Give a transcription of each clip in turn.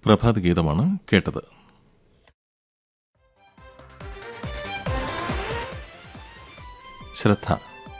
പ്രഭാത ഗീതമാണ് കേട്ടത് ശ്രദ്ധ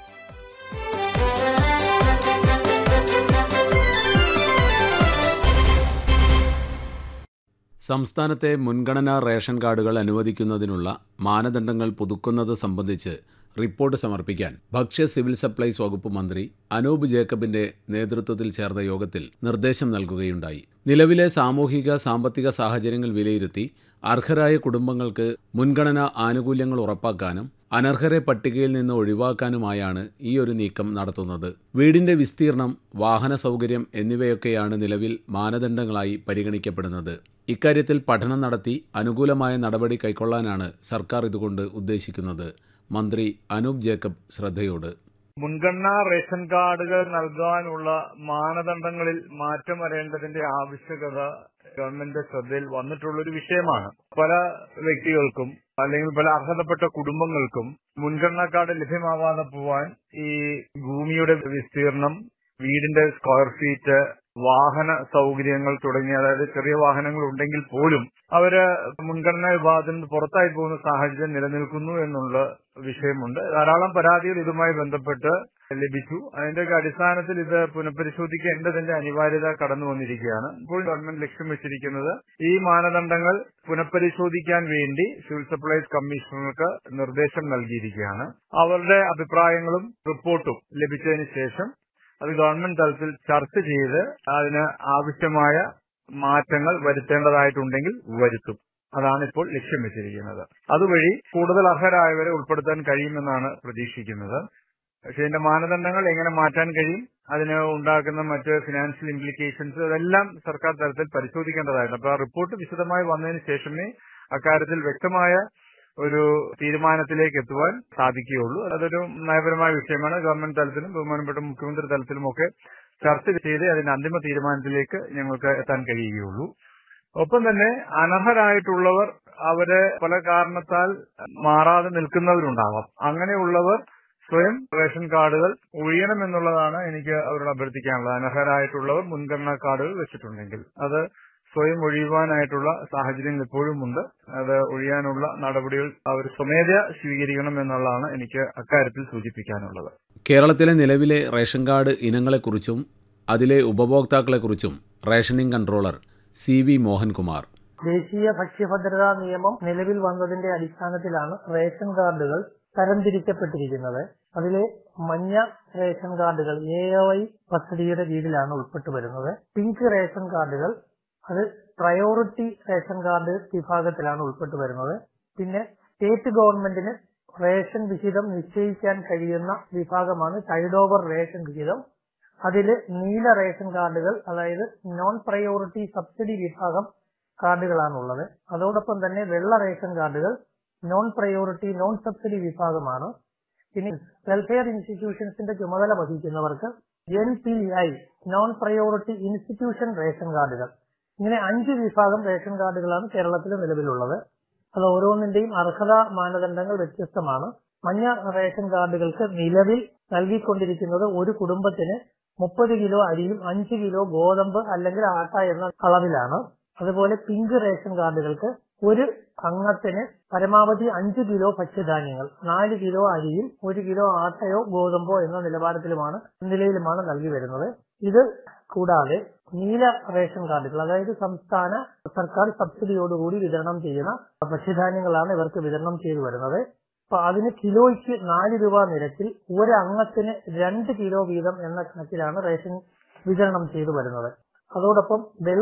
സംസ്ഥാനത്തെ മുൻഗണനാ റേഷൻ കാർഡുകൾ അനുവദിക്കുന്നതിനുള്ള മാനദണ്ഡങ്ങൾ പുതുക്കുന്നത് സംബന്ധിച്ച് റിപ്പോർട്ട് സമർപ്പിക്കാൻ ഭക്ഷ്യ സിവിൽ സപ്ലൈസ് വകുപ്പ് മന്ത്രി അനൂപ് ജേക്കബിന്റെ നേതൃത്വത്തിൽ ചേർന്ന യോഗത്തിൽ നിർദ്ദേശം നൽകുകയുണ്ടായി നിലവിലെ സാമൂഹിക സാമ്പത്തിക സാഹചര്യങ്ങൾ വിലയിരുത്തി അർഹരായ കുടുംബങ്ങൾക്ക് മുൻഗണനാ ആനുകൂല്യങ്ങൾ ഉറപ്പാക്കാനും അനർഹരെ പട്ടികയിൽ നിന്ന് ഒഴിവാക്കാനുമായാണ് ഈ ഒരു നീക്കം നടത്തുന്നത് വീടിന്റെ വിസ്തീർണം വാഹന സൗകര്യം എന്നിവയൊക്കെയാണ് നിലവിൽ മാനദണ്ഡങ്ങളായി പരിഗണിക്കപ്പെടുന്നത് ഇക്കാര്യത്തിൽ പഠനം നടത്തി അനുകൂലമായ നടപടി കൈക്കൊള്ളാനാണ് സർക്കാർ ഇതുകൊണ്ട് ഉദ്ദേശിക്കുന്നത് മന്ത്രി അനൂപ് ജേക്കബ് ശ്രദ്ധയോട് മുൻഗണനാ റേഷൻ കാർഡുകൾ നൽകാനുള്ള മാനദണ്ഡങ്ങളിൽ മാറ്റം വരേണ്ടതിന്റെ ആവശ്യകത ഗവൺമെന്റ് ശ്രദ്ധയിൽ വന്നിട്ടുള്ള ഒരു വിഷയമാണ് പല വ്യക്തികൾക്കും അല്ലെങ്കിൽ പല അർഹതപ്പെട്ട കുടുംബങ്ങൾക്കും മുൻഗണനാ കാർഡ് ലഭ്യമാവാതെ പോവാൻ ഈ ഭൂമിയുടെ വിസ്തീർണം വീടിന്റെ സ്ക്വയർ ഫീറ്റ് വാഹന സൗകര്യങ്ങൾ തുടങ്ങിയ അതായത് ചെറിയ വാഹനങ്ങൾ ഉണ്ടെങ്കിൽ പോലും അവര് മുൻഗണനാ വിഭാഗത്തിൽ നിന്ന് പുറത്തായി പോകുന്ന സാഹചര്യം നിലനിൽക്കുന്നു എന്നുള്ള വിഷയമുണ്ട് ധാരാളം പരാതികൾ ഇതുമായി ബന്ധപ്പെട്ട് ലഭിച്ചു അതിന്റെയൊക്കെ അടിസ്ഥാനത്തിൽ ഇത് പുനഃപരിശോധിക്കേണ്ടതിന്റെ അനിവാര്യത കടന്നു വന്നിരിക്കുകയാണ് ഇപ്പോൾ ഗവൺമെന്റ് ലക്ഷ്യം വെച്ചിരിക്കുന്നത് ഈ മാനദണ്ഡങ്ങൾ പുനഃപരിശോധിക്കാൻ വേണ്ടി സിവിൽ സപ്ലൈസ് കമ്മീഷണർക്ക് നിർദ്ദേശം നൽകിയിരിക്കുകയാണ് അവരുടെ അഭിപ്രായങ്ങളും റിപ്പോർട്ടും ലഭിച്ചതിന് ശേഷം അത് ഗവൺമെന്റ് തലത്തിൽ ചർച്ച ചെയ്ത് അതിന് ആവശ്യമായ മാറ്റങ്ങൾ വരുത്തേണ്ടതായിട്ടുണ്ടെങ്കിൽ വരുത്തും അതാണ് ഇപ്പോൾ ലക്ഷ്യം വെച്ചിരിക്കുന്നത് അതുവഴി കൂടുതൽ അർഹരായവരെ ഉൾപ്പെടുത്താൻ കഴിയുമെന്നാണ് പ്രതീക്ഷിക്കുന്നത് പക്ഷേ ഇതിന്റെ മാനദണ്ഡങ്ങൾ എങ്ങനെ മാറ്റാൻ കഴിയും അതിന് ഉണ്ടാക്കുന്ന മറ്റ് ഫിനാൻഷ്യൽ ഇംപ്ലിക്കേഷൻസ് അതെല്ലാം സർക്കാർ തലത്തിൽ പരിശോധിക്കേണ്ടതായിട്ടുണ്ട് അപ്പൊ ആ റിപ്പോർട്ട് വിശദമായി വന്നതിന് ശേഷമേ അക്കാര്യത്തിൽ വ്യക്തമായ ഒരു തീരുമാനത്തിലേക്ക് എത്തുവാൻ സാധിക്കുകയുള്ളൂ അതൊരു നയപരമായ വിഷയമാണ് ഗവൺമെന്റ് തലത്തിലും ബഹുമാനപ്പെട്ട മുഖ്യമന്ത്രി തലത്തിലുമൊക്കെ ചർച്ച ചെയ്ത് അതിന്റെ അന്തിമ തീരുമാനത്തിലേക്ക് ഞങ്ങൾക്ക് എത്താൻ കഴിയുകയുള്ളൂ ഒപ്പം തന്നെ അനർഹരായിട്ടുള്ളവർ അവര് പല കാരണത്താൽ മാറാതെ നിൽക്കുന്നവരുണ്ടാവാം അങ്ങനെയുള്ളവർ സ്വയം റേഷൻ കാർഡുകൾ ഒഴിയണമെന്നുള്ളതാണ് എനിക്ക് അവരോട് അഭ്യർത്ഥിക്കാനുള്ളത് അനർഹരായിട്ടുള്ളവർ മുൻഗണനാ കാർഡുകൾ വെച്ചിട്ടുണ്ടെങ്കിൽ അത് സ്വയം ഒഴിയുവാനായിട്ടുള്ള സാഹചര്യങ്ങൾ ഇപ്പോഴും ഉണ്ട് അത് ഒഴിയാനുള്ള നടപടികൾ അവർ സ്വമേധയാ സ്വീകരിക്കണം എന്നുള്ളതാണ് എനിക്ക് അക്കാര്യത്തിൽ സൂചിപ്പിക്കാനുള്ളത് കേരളത്തിലെ നിലവിലെ റേഷൻ കാർഡ് ഇനങ്ങളെക്കുറിച്ചും അതിലെ ഉപഭോക്താക്കളെക്കുറിച്ചും rationing controller C V Mohankumar ദേശീയ ഭക്ഷ്യഭദ്രതാ നിയമം നിലവിൽ വന്നതിന്റെ അടിസ്ഥാനത്തിലാണ് റേഷൻ കാർഡുകൾ തരംതിരിക്കപ്പെട്ടിരിക്കുന്നത് അതിലെ മഞ്ഞ റേഷൻ കാർഡുകൾ എ ഐ പദ്ധതിയുടെ കീഴിലാണ് ഉൾപ്പെട്ടു വരുന്നത് പിങ്ക് റേഷൻ കാർഡുകൾ അത് പ്രയോറിറ്റി റേഷൻ കാർഡ് വിഭാഗത്തിലാണ് ഉൾപ്പെട്ടു വരുന്നത് പിന്നെ സ്റ്റേറ്റ് ഗവൺമെന്റിന് റേഷൻ വിഹിതം നിശ്ചയിക്കാൻ കഴിയുന്ന വിഭാഗമാണ് സൈഡ് ഓവർ റേഷൻ വിഹിതം അതിൽ നീല റേഷൻ കാർഡുകൾ അതായത് നോൺ പ്രയോറിറ്റി സബ്സിഡി വിഭാഗം കാർഡുകളാണുള്ളത് അതോടൊപ്പം തന്നെ വെള്ള റേഷൻ കാർഡുകൾ നോൺ പ്രയോറിറ്റി നോൺ സബ്സിഡി വിഭാഗമാണ് ഇനി വെൽഫെയർ ഇൻസ്റ്റിറ്റ്യൂഷൻസിന്റെ ചുമതല വഹിക്കുന്നവർക്ക് N P I non priority institution ration കാർഡുകൾ ഇങ്ങനെ അഞ്ച് വിഭാഗം റേഷൻ കാർഡുകളാണ് കേരളത്തിൽ നിലവിലുള്ളത് അത് ഓരോന്നിന്റെയും അർഹതാ മാനദണ്ഡങ്ങൾ വ്യത്യസ്തമാണ് മഞ്ഞ റേഷൻ കാർഡുകൾക്ക് നിലവിൽ നൽകിക്കൊണ്ടിരിക്കുന്നത് ഒരു കുടുംബത്തിന് മുപ്പത് കിലോ അരിയും അഞ്ച് കിലോ ഗോതമ്പ് അല്ലെങ്കിൽ ആട്ട എന്ന അളവിലാണ് അതുപോലെ പിങ്ക് റേഷൻ കാർഡുകൾക്ക് ഒരു അംഗത്തിന് പരമാവധി അഞ്ച് കിലോ ഭക്ഷ്യധാന്യങ്ങൾ നാല് കിലോ അരിയും ഒരു കിലോ ആട്ടയോ ഗോതമ്പോ എന്ന നിലവാരത്തിലുമാണ് നിലയിലുമാണ് നൽകി വരുന്നത് ഇത് കൂടാതെ നീല റേഷൻ കാർഡുകൾ അതായത് സംസ്ഥാന സർക്കാർ സബ്സിഡിയോടുകൂടി വിതരണം ചെയ്യുന്ന ഭക്ഷ്യധാന്യങ്ങളാണ് ഇവർക്ക് വിതരണം ചെയ്തു വരുന്നത് അപ്പൊ അതിന് കിലോയ്ക്ക് നാല് രൂപ നിരക്കിൽ ഒരു അംഗത്തിന് രണ്ട് കിലോ വീതം എന്ന കണക്കിലാണ് റേഷൻ വിതരണം ചെയ്തു വരുന്നത് അതോടൊപ്പം വെള്ള